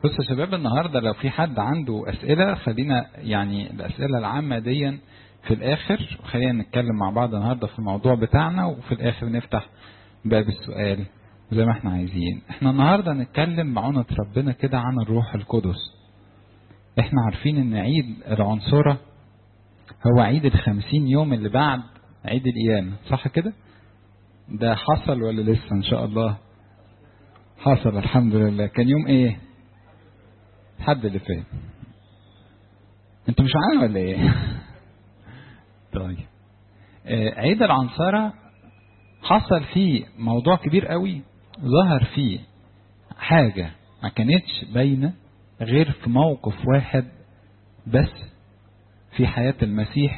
بص يا شباب النهارده لو في حد عنده اسئله خلينا يعني الاسئله العامه دي في الاخر خلينا نتكلم مع بعض النهارده في الموضوع بتاعنا وفي الاخر نفتح باب السؤال زي ما احنا عايزين احنا النهارده نتكلم معونة ربنا كده عن الروح القدس احنا عارفين ان عيد العنصرة هو عيد الخمسين يوم اللي بعد عيد القيامة صح كده ده حصل ولا لسه ان شاء الله حصل الحمد لله كان يوم ايه الحد اللي فات انتوا مش معانا ولا ايه طيب آه عيد العنصرة حصل فيه موضوع كبير قوي ظهر فيه حاجة ما كانتش باينة غير في موقف واحد بس في حياة المسيح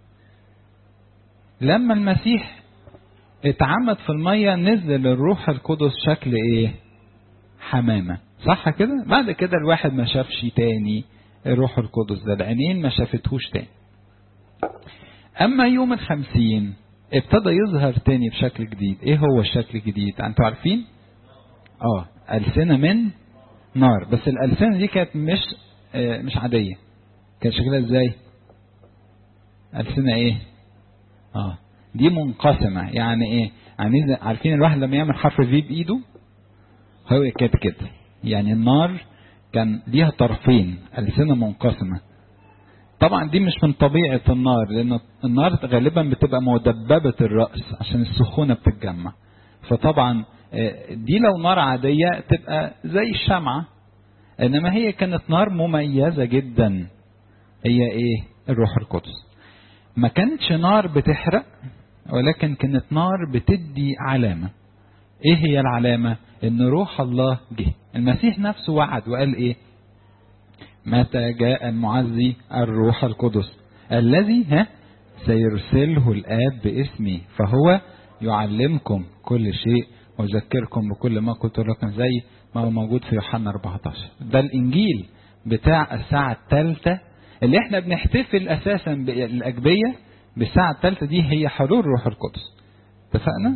لما المسيح اتعمد في المية نزل الروح القدس شكل ايه حمامة صح كده بعد كده الواحد ما شافش تاني الروح القدس ده العينين ما شافتهوش تاني اما يوم الخمسين ابتدى يظهر تاني بشكل جديد ايه هو الشكل الجديد انتوا عارفين اه ألسنة من نار بس الألسنة دي كانت مش آه مش عادية كان شكلها ازاي ألسنة ايه اه دي منقسمة يعني ايه يعني عارفين الواحد لما يعمل حرف في بإيده هو كانت كده يعني النار كان ليها طرفين ألسنة منقسمة طبعا دي مش من طبيعة النار لأن النار غالبا بتبقى مدببة الرأس عشان السخونة بتتجمع فطبعا دي لو نار عادية تبقى زي الشمعة إنما هي كانت نار مميزة جدا هي إيه الروح القدس ما كانتش نار بتحرق ولكن كانت نار بتدي علامة إيه هي العلامة إن روح الله جه المسيح نفسه وعد وقال إيه متى جاء المعزي الروح القدس الذي ها سيرسله الآب باسمي فهو يعلمكم كل شيء ويذكركم بكل ما قلت لكم زي ما هو موجود في يوحنا 14 ده الإنجيل بتاع الساعة الثالثة اللي احنا بنحتفل أساسا بالأجبية بالساعة الثالثة دي هي حلول روح القدس اتفقنا؟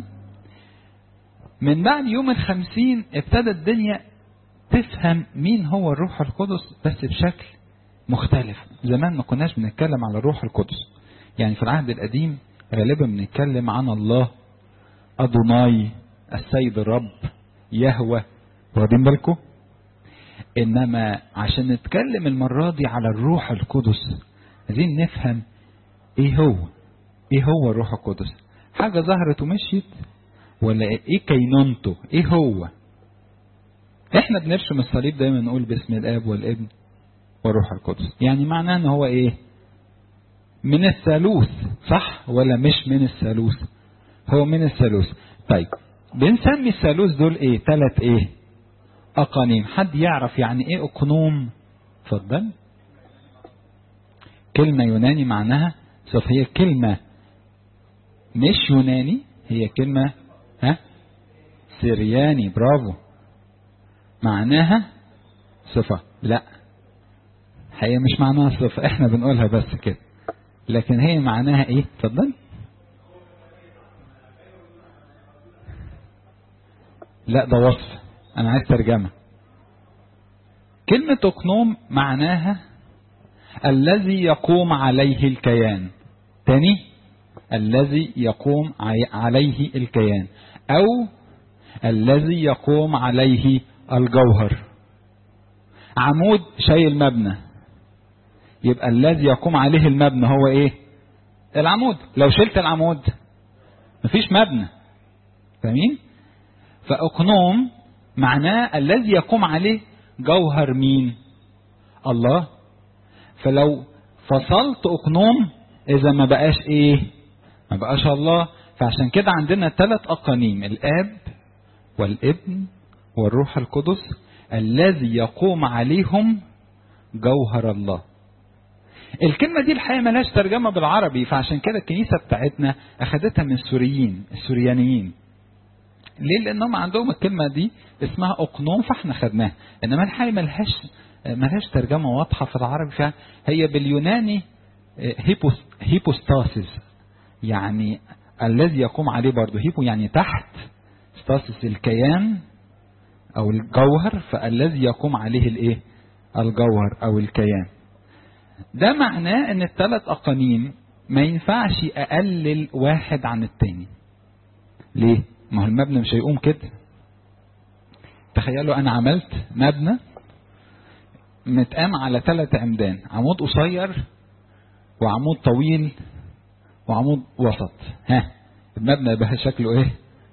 من بعد يوم الخمسين ابتدى الدنيا تفهم مين هو الروح القدس بس بشكل مختلف زمان ما كناش بنتكلم على الروح القدس يعني في العهد القديم غالبا بنتكلم عن الله أدوناي السيد الرب يهوى واخدين بالكم انما عشان نتكلم المرة دي على الروح القدس عايزين نفهم ايه هو ايه هو الروح القدس حاجة ظهرت ومشيت ولا ايه كينونته ايه هو احنا بنرسم الصليب دايما نقول باسم الاب والابن والروح القدس يعني معناه ان هو ايه من الثالوث صح ولا مش من الثالوث هو من الثالوث طيب بنسمي الثالوث دول ايه ثلاث ايه اقانيم حد يعرف يعني ايه اقنوم اتفضل كلمة يوناني معناها سوف هي كلمة مش يوناني هي كلمة ها سرياني برافو معناها صفة لا هي مش معناها صفة احنا بنقولها بس كده لكن هي معناها ايه اتفضل لا ده وصف انا عايز ترجمة كلمة اقنوم معناها الذي يقوم عليه الكيان تاني الذي يقوم عليه الكيان او الذي يقوم عليه الجوهر عمود شايل مبنى يبقى الذي يقوم عليه المبنى هو ايه العمود لو شلت العمود مفيش مبنى فاهمين فاقنوم معناه الذي يقوم عليه جوهر مين الله فلو فصلت اقنوم اذا ما بقاش ايه ما بقاش الله فعشان كده عندنا ثلاث اقانيم الاب والابن والروح القدس الذي يقوم عليهم جوهر الله الكلمة دي الحقيقة ملهاش ترجمة بالعربي فعشان كده الكنيسة بتاعتنا أخدتها من السوريين السوريانيين ليه لأنهم عندهم الكلمة دي اسمها أقنوم فاحنا خدناها إنما الحقيقة ملهاش ملهاش ترجمة واضحة في العربي فيها هي باليوناني هيبوس هيبوستاسيس يعني الذي يقوم عليه برضه هيبو يعني تحت ستاسيس الكيان او الجوهر فالذي يقوم عليه الايه الجوهر او الكيان ده معناه ان الثلاث اقانيم ما ينفعش اقلل واحد عن التاني ليه ما هو المبنى مش هيقوم كده تخيلوا انا عملت مبنى متقام على ثلاث عمدان عمود قصير وعمود طويل وعمود وسط ها المبنى يبقى شكله ايه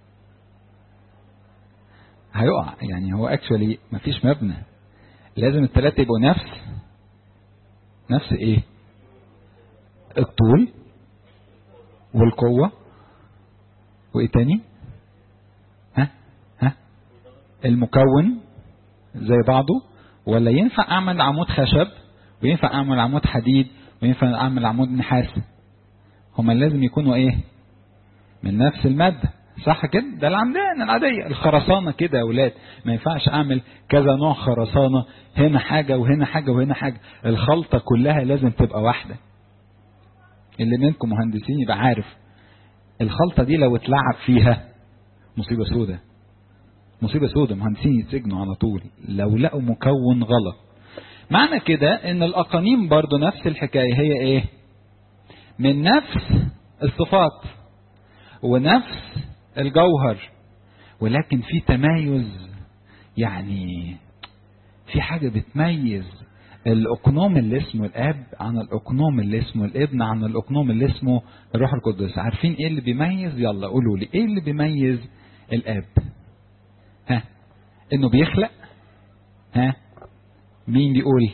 هيقع يعني هو اكشولي مفيش مبنى لازم الثلاثه يبقوا نفس نفس ايه الطول والقوه وايه تاني ها ها المكون زي بعضه ولا ينفع اعمل عمود خشب وينفع اعمل عمود حديد وينفع اعمل عمود نحاس هما لازم يكونوا ايه من نفس الماده صح كده ده العمدان العاديه الخرسانه كده يا اولاد ما ينفعش اعمل كذا نوع خرسانه هنا حاجه وهنا حاجه وهنا حاجه الخلطه كلها لازم تبقى واحده اللي منكم مهندسين يبقى عارف الخلطه دي لو اتلعب فيها مصيبه سودة مصيبه سودة مهندسين يتسجنوا على طول لو لقوا مكون غلط معنى كده ان الاقانيم برضو نفس الحكايه هي ايه من نفس الصفات ونفس الجوهر ولكن في تمايز يعني في حاجة بتميز الأقنوم اللي اسمه الآب عن الأقنوم اللي اسمه الابن عن الأقنوم اللي اسمه الروح القدس عارفين إيه اللي بيميز يلا قولوا لي إيه اللي بيميز الآب ها إنه بيخلق ها مين بيقول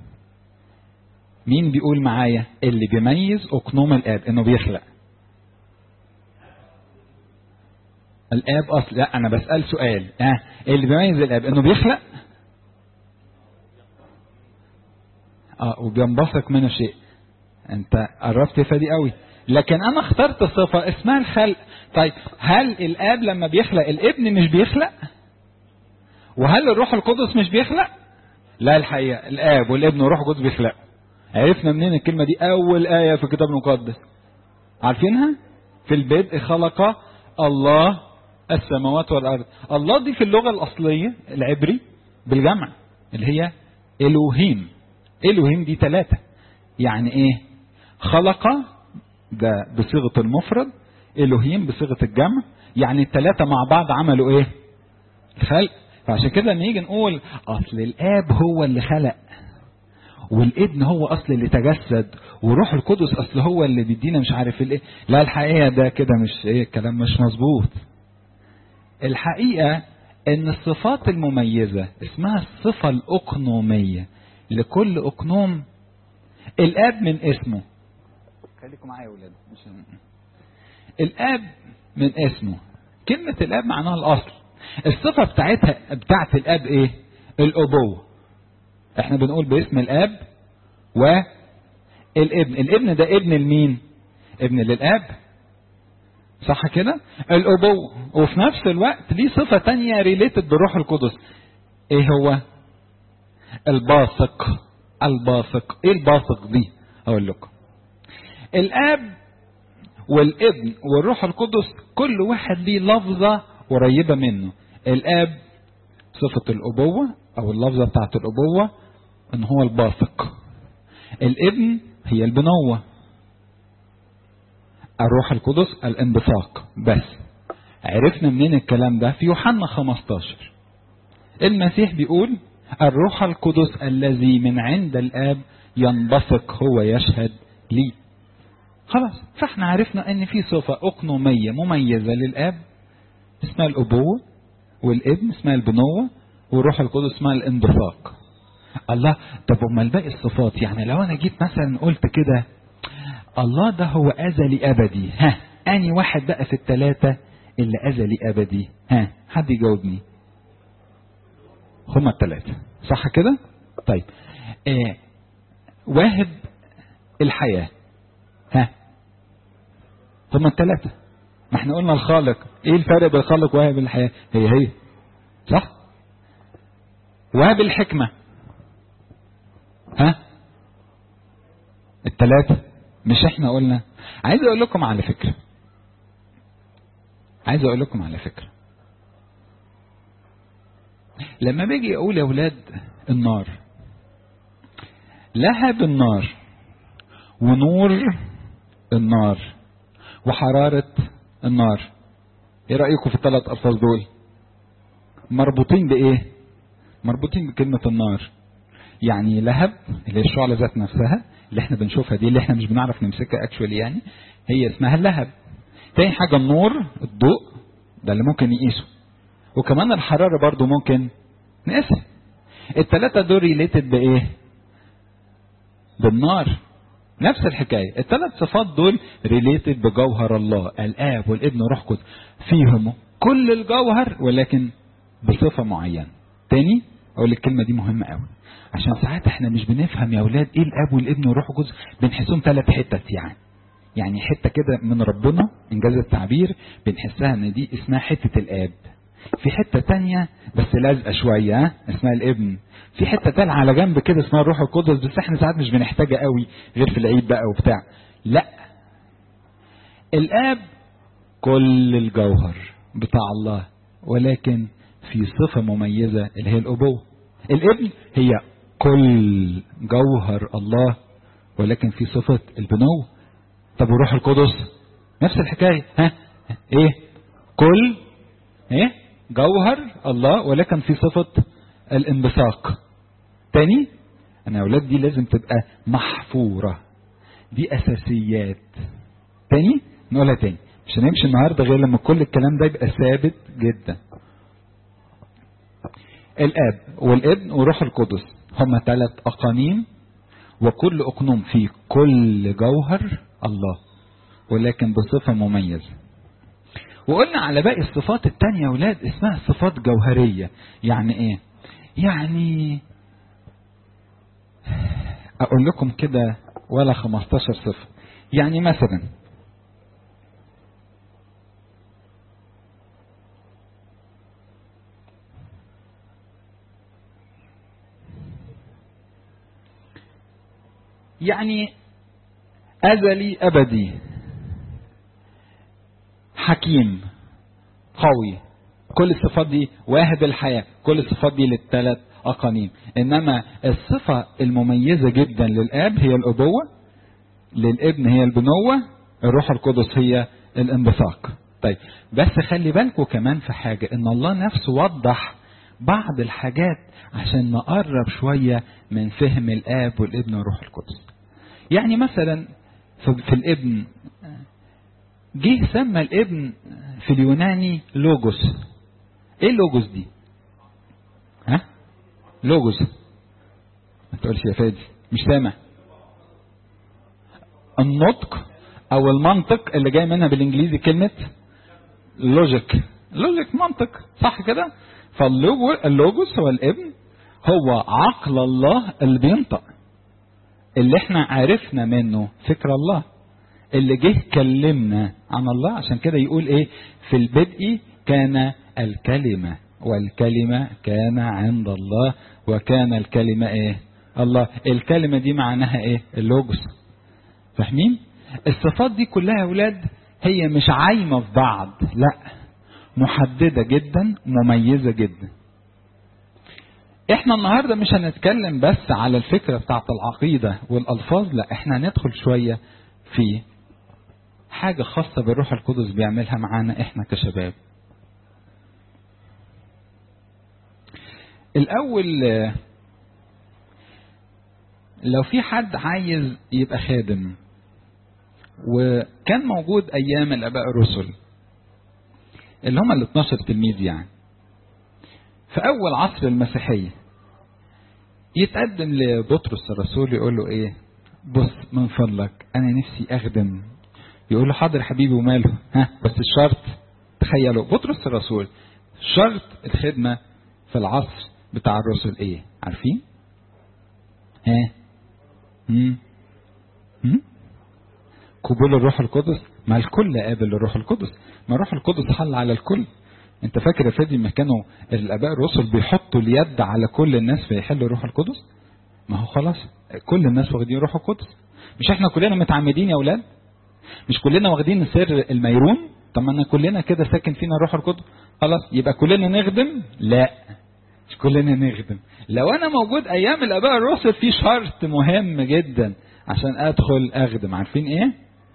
مين بيقول معايا اللي بيميز أقنوم الآب إنه بيخلق الاب اصل لا انا بسال سؤال ها آه. اللي بيميز الاب انه بيخلق اه وبينبثق منه شيء انت قربت فدي قوي لكن انا اخترت صفه اسمها الخلق طيب هل الاب لما بيخلق الابن مش بيخلق وهل الروح القدس مش بيخلق لا الحقيقه الاب والابن والروح القدس بيخلقوا عرفنا منين الكلمه دي اول ايه في الكتاب المقدس عارفينها في البدء خلق الله السماوات والارض الله دي في اللغه الاصليه العبري بالجمع اللي هي الوهيم الوهيم دي ثلاثه يعني ايه خلق ده بصيغه المفرد الوهيم بصيغه الجمع يعني الثلاثه مع بعض عملوا ايه الخلق فعشان كده لما نيجي نقول اصل الاب هو اللي خلق والابن هو اصل اللي تجسد وروح القدس اصل هو اللي بيدينا مش عارف الايه لا الحقيقه ده كده مش ايه الكلام مش مظبوط الحقيقه ان الصفات المميزه اسمها الصفه الاقنوميه لكل اقنوم الاب من اسمه خليكم معايا يا ولاد مش الاب من اسمه كلمه الاب معناها الاصل الصفه بتاعتها بتاعت الاب ايه الابوه احنا بنقول باسم الاب والابن الابن ده ابن لمين ابن للاب صح كده الابوه وفي نفس الوقت ليه صفه تانية ريليتد بالروح القدس ايه هو الباثق الباثق ايه الباثق دي اقول لكم الاب والابن والروح القدس كل واحد ليه لفظه قريبه منه الاب صفه الابوه او اللفظه بتاعت الابوه ان هو الباثق الابن هي البنوة الروح القدس الانبثاق بس عرفنا منين الكلام ده في يوحنا 15 المسيح بيقول الروح القدس الذي من عند الاب ينبثق هو يشهد لي خلاص فاحنا عرفنا ان في صفة اقنومية مميزة للاب اسمها الابوة والابن اسمها البنوة والروح القدس اسمها الانبثاق الله طب امال باقي الصفات يعني لو انا جيت مثلا قلت كده الله ده هو ازلي ابدي ها اني واحد بقى في الثلاثه اللي ازلي ابدي ها حد يجاوبني هما الثلاثه صح كده طيب آه واهب الحياه ها هما الثلاثه ما احنا قلنا الخالق ايه الفرق بين الخالق وواهب الحياه هي هي صح وهب الحكمه ها التلاتة مش احنا قلنا عايز اقول لكم على فكرة عايز اقول لكم على فكرة لما باجي اقول يا اولاد النار لهب النار ونور النار وحرارة النار ايه رأيكم في الثلاث الفاظ دول مربوطين بايه مربوطين بكلمة النار يعني لهب اللي هي الشعلة ذات نفسها اللي احنا بنشوفها دي اللي احنا مش بنعرف نمسكها اكشولي يعني هي اسمها اللهب تاني حاجة النور الضوء ده اللي ممكن نقيسه وكمان الحرارة برضو ممكن نقيسها التلاتة دول ريليتد بايه بالنار نفس الحكاية الثلاث صفات دول ريليتد بجوهر الله الآب والابن والروح القدس فيهم كل الجوهر ولكن بصفة معينة تاني أقول الكلمة دي مهمة قوي عشان ساعات احنا مش بنفهم يا أولاد إيه الآب والابن والروح القدس بنحسهم ثلاث حتت يعني يعني حتة كده من ربنا إنجاز التعبير بنحسها إن دي اسمها حتة الآب في حتة تانية بس لازقة شوية اسمها الابن في حتة تانية على جنب كده اسمها الروح القدس بس احنا ساعات مش بنحتاجها قوي غير في العيد بقى وبتاع لا الاب كل الجوهر بتاع الله ولكن في صفة مميزة اللي هي الأبوة الابن هي كل جوهر الله ولكن في صفة البنوة طب والروح القدس نفس الحكاية ها ايه كل ايه جوهر الله ولكن في صفة الانبثاق تاني انا يا اولاد دي لازم تبقى محفورة دي اساسيات تاني نقولها تاني مش هنمشي النهاردة غير لما كل الكلام ده يبقى ثابت جدا الاب والابن والروح القدس هما ثلاث اقانيم وكل اقنوم في كل جوهر الله ولكن بصفة مميزة وقلنا على باقي الصفات التانية يا ولاد اسمها صفات جوهرية يعني ايه يعني اقول لكم كده ولا 15 صفة يعني مثلا يعني أزلي أبدي حكيم قوي كل الصفات دي واهب الحياة كل الصفات دي للثلاث أقانيم إنما الصفة المميزة جدا للآب هي الأبوة للابن هي البنوة الروح القدس هي الانبثاق طيب بس خلي بالكم كمان في حاجة إن الله نفسه وضح بعض الحاجات عشان نقرب شوية من فهم الآب والابن والروح القدس يعني مثلا في الابن جه سمى الابن في اليوناني لوجوس ايه اللوجوس دي ها لوجوس ما تقولش يا فادي مش سامع النطق او المنطق اللي جاي منها بالانجليزي كلمه لوجيك لوجيك منطق صح كده فاللوجوس هو الابن هو عقل الله اللي بينطق اللي احنا عرفنا منه فكر الله اللي جه كلمنا عن الله عشان كده يقول ايه في البدء كان الكلمة والكلمة كان عند الله وكان الكلمة ايه الله الكلمة دي معناها ايه اللوجوس فاهمين الصفات دي كلها يا اولاد هي مش عايمة في بعض لا محددة جدا مميزة جدا احنا النهاردة مش هنتكلم بس على الفكرة بتاعت العقيدة والألفاظ لا احنا هندخل شوية في حاجة خاصة بالروح القدس بيعملها معانا احنا كشباب الأول لو في حد عايز يبقى خادم وكان موجود أيام الآباء الرسل اللي هم ال 12 تلميذ يعني في أول عصر المسيحية يتقدم لبطرس الرسول يقول له إيه بص من فضلك أنا نفسي أخدم يقول له حاضر حبيبي وماله ها بس الشرط تخيلوا بطرس الرسول شرط الخدمة في العصر بتاع الرسل ايه عارفين ها هم هم قبول الروح القدس ما الكل قابل الروح القدس ما الروح القدس حل على الكل انت فاكر يا فادي ما كانوا الاباء الرسل بيحطوا اليد على كل الناس فيحل الروح القدس ما هو خلاص كل الناس واخدين روح القدس مش احنا كلنا متعمدين يا اولاد مش كلنا واخدين سر الميرون طب ما كلنا كده ساكن فينا الروح القدس خلاص يبقى كلنا نخدم لا مش كلنا نخدم لو انا موجود ايام الاباء الرسل في شرط مهم جدا عشان ادخل اخدم عارفين ايه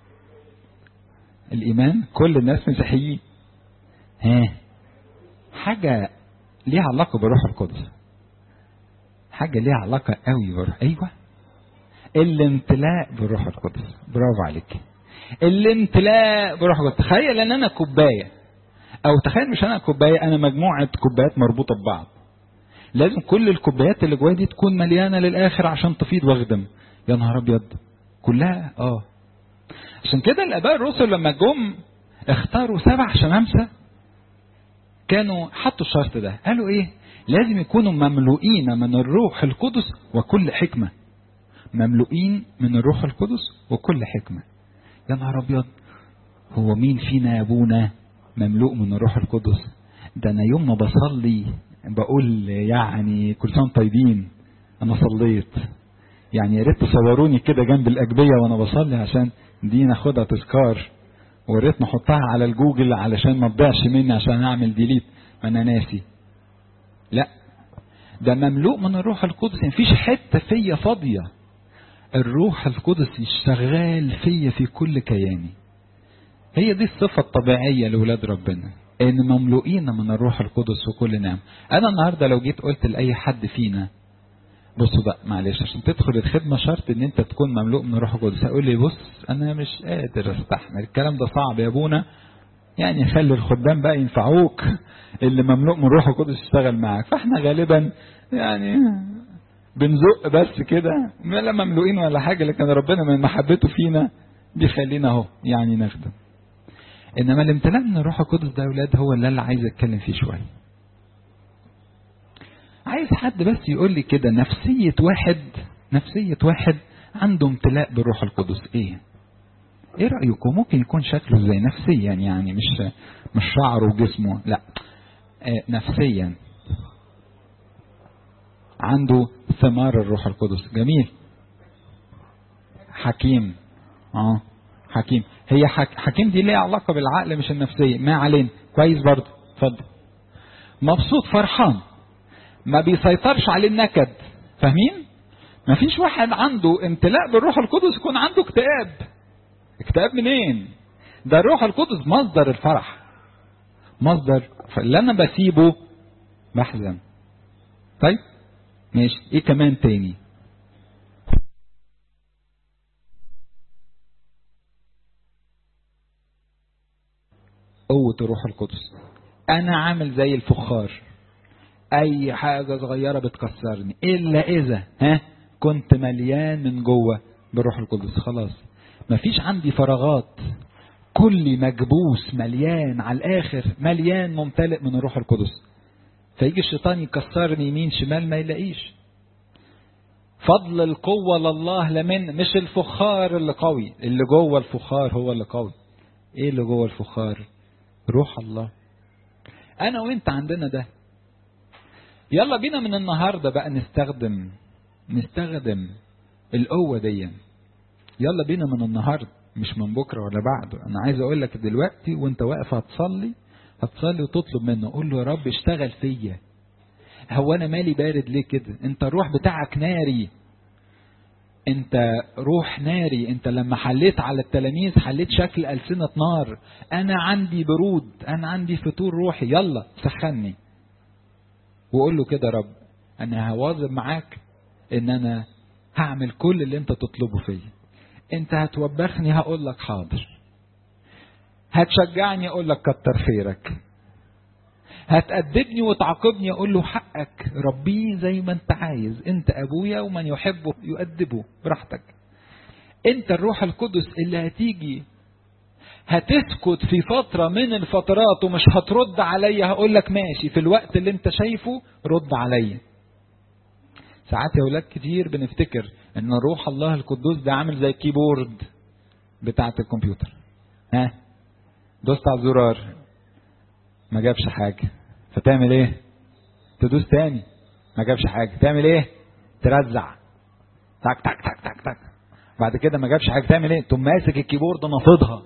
الايمان كل الناس مسيحيين ها حاجه ليها علاقه بالروح القدس حاجه ليها علاقه قوي بالروح ايوه الامتلاء بالروح القدس برافو عليك الامتلاء بالروح القدس تخيل ان انا كوبايه او تخيل مش انا كوبايه انا مجموعه كوبايات مربوطه ببعض لازم كل الكوبايات اللي جوايا دي تكون مليانه للاخر عشان تفيض واخدم يا نهار ابيض كلها اه عشان كده الاباء الرسل لما جم اختاروا سبع شمامسه كانوا حطوا الشرط ده قالوا ايه لازم يكونوا مملوئين من الروح القدس وكل حكمه مملوئين من الروح القدس وكل حكمه يا نهار ابيض هو مين فينا يا ابونا مملوء من الروح القدس ده انا يوم ما بصلي بقول يعني كل سنه طيبين انا صليت يعني يا ريت تصوروني كده جنب الاجبيه وانا بصلي عشان دي ناخدها تذكار ويا ريت نحطها على الجوجل علشان ما تضيعش مني عشان اعمل ديليت ما انا ناسي لا ده مملوء من الروح القدس مفيش حته فيا فاضيه الروح القدس شغال فيا في كل كياني هي دي الصفة الطبيعية لولاد ربنا ان مملوئين من الروح القدس وكل نعم انا النهاردة لو جيت قلت لأي حد فينا بصوا بقى معلش عشان تدخل الخدمة شرط ان انت تكون مملوء من الروح القدس هقول لي بص انا مش قادر استحمل الكلام ده صعب يا ابونا يعني خلي الخدام بقى ينفعوك اللي مملوء من الروح القدس يشتغل معاك فاحنا غالبا يعني بنزق بس كده لا مملوئين ولا حاجة لكن ربنا من محبته فينا بيخلينا اهو يعني نخدم انما الامتلاء من الروح القدس ده يا اولاد هو اللي انا عايز اتكلم فيه شويه عايز حد بس يقول لي كده نفسيه واحد نفسيه واحد عنده امتلاء بالروح القدس ايه ايه رايكم ممكن يكون شكله زي نفسيا يعني مش مش شعره وجسمه لا آه نفسيا عنده ثمار الروح القدس جميل حكيم اه حكيم هي حك... حكيم دي ليها علاقة بالعقل مش النفسية ما علينا كويس برضه اتفضل مبسوط فرحان ما بيسيطرش عليه النكد فاهمين ما فيش واحد عنده امتلاء بالروح القدس يكون عنده اكتئاب اكتئاب منين ده الروح القدس مصدر الفرح مصدر فاللي انا بسيبه بحزن طيب ماشي ايه كمان تاني قوة الروح القدس أنا عامل زي الفخار أي حاجة صغيرة بتكسرني إلا إذا ها كنت مليان من جوه بالروح القدس خلاص مفيش عندي فراغات كل مكبوس مليان على الآخر مليان ممتلئ من الروح القدس فيجي الشيطان يكسرني يمين شمال ما يلاقيش فضل القوة لله لمن مش الفخار اللي قوي اللي جوه الفخار هو اللي قوي ايه اللي جوه الفخار روح الله انا وانت عندنا ده يلا بينا من النهاردة بقى نستخدم نستخدم القوة دي يلا بينا من النهاردة مش من بكرة ولا بعده انا عايز اقول لك دلوقتي وانت واقف هتصلي هتصلي وتطلب منه قول له يا رب اشتغل فيا هو انا مالي بارد ليه كده انت الروح بتاعك ناري انت روح ناري انت لما حليت على التلاميذ حليت شكل ألسنة نار انا عندي برود انا عندي فتور روحي يلا سخني وقول له كده رب انا هواظب معاك ان انا هعمل كل اللي انت تطلبه فيا انت هتوبخني هقول لك حاضر هتشجعني اقول لك كتر خيرك هتأدبني وتعاقبني اقول له حقك ربيه زي ما انت عايز انت ابويا ومن يحبه يؤدبه براحتك انت الروح القدس اللي هتيجي هتسكت في فترة من الفترات ومش هترد عليا هقول لك ماشي في الوقت اللي انت شايفه رد عليا ساعات يا ولاد كتير بنفتكر ان روح الله القدوس ده عامل زي الكيبورد بتاعة الكمبيوتر ها دوست على الزرار ما جابش حاجة فتعمل ايه تدوس تاني ما جابش حاجة تعمل ايه ترزع تك تك تك تك تك بعد كده ما جابش حاجة تعمل ايه تقوم ماسك الكيبورد نافضها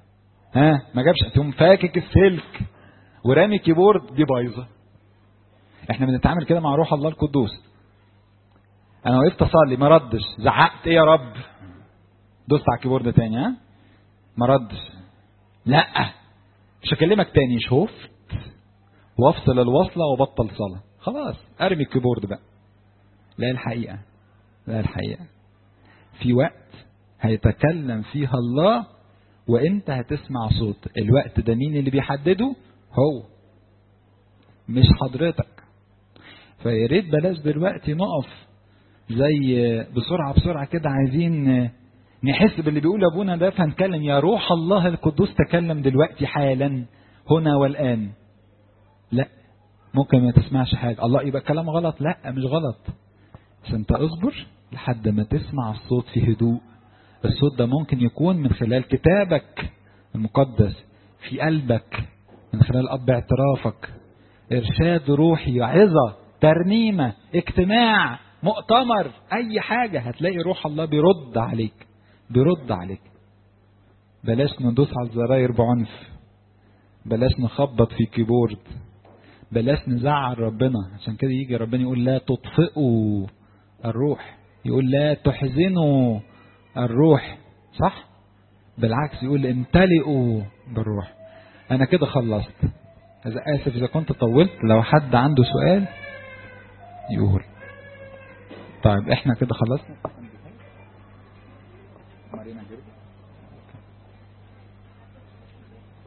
ها ما جابش تقوم فاكك السلك ورامي الكيبورد دي بايظة احنا بنتعامل كده مع روح الله القدوس انا وقفت اصلي ما ردش زعقت ايه يا رب دوست على الكيبورد تاني ها ما ردش لا مش هكلمك تاني شفت وافصل الوصله وبطل صلاه خلاص ارمي الكيبورد بقى لا الحقيقه لا الحقيقه في وقت هيتكلم فيها الله وانت هتسمع صوت الوقت ده مين اللي بيحدده هو مش حضرتك فيا ريت بلاش دلوقتي نقف زي بسرعه بسرعه كده عايزين نحس باللي بيقول ابونا ده فنتكلم يا روح الله القدوس تكلم دلوقتي حالا هنا والان لا ممكن ما تسمعش حاجه الله يبقى كلام غلط لا مش غلط بس انت اصبر لحد ما تسمع الصوت في هدوء الصوت ده ممكن يكون من خلال كتابك المقدس في قلبك من خلال اب اعترافك ارشاد روحي عظه ترنيمه اجتماع مؤتمر اي حاجه هتلاقي روح الله بيرد عليك بيرد عليك بلاش ندوس على الزراير بعنف بلاش نخبط في كيبورد بلاش نزعل ربنا عشان كده يجي ربنا يقول لا تطفئوا الروح يقول لا تحزنوا الروح صح بالعكس يقول امتلئوا بالروح انا كده خلصت اذا اسف اذا كنت طولت لو حد عنده سؤال يقول طيب احنا كده خلصنا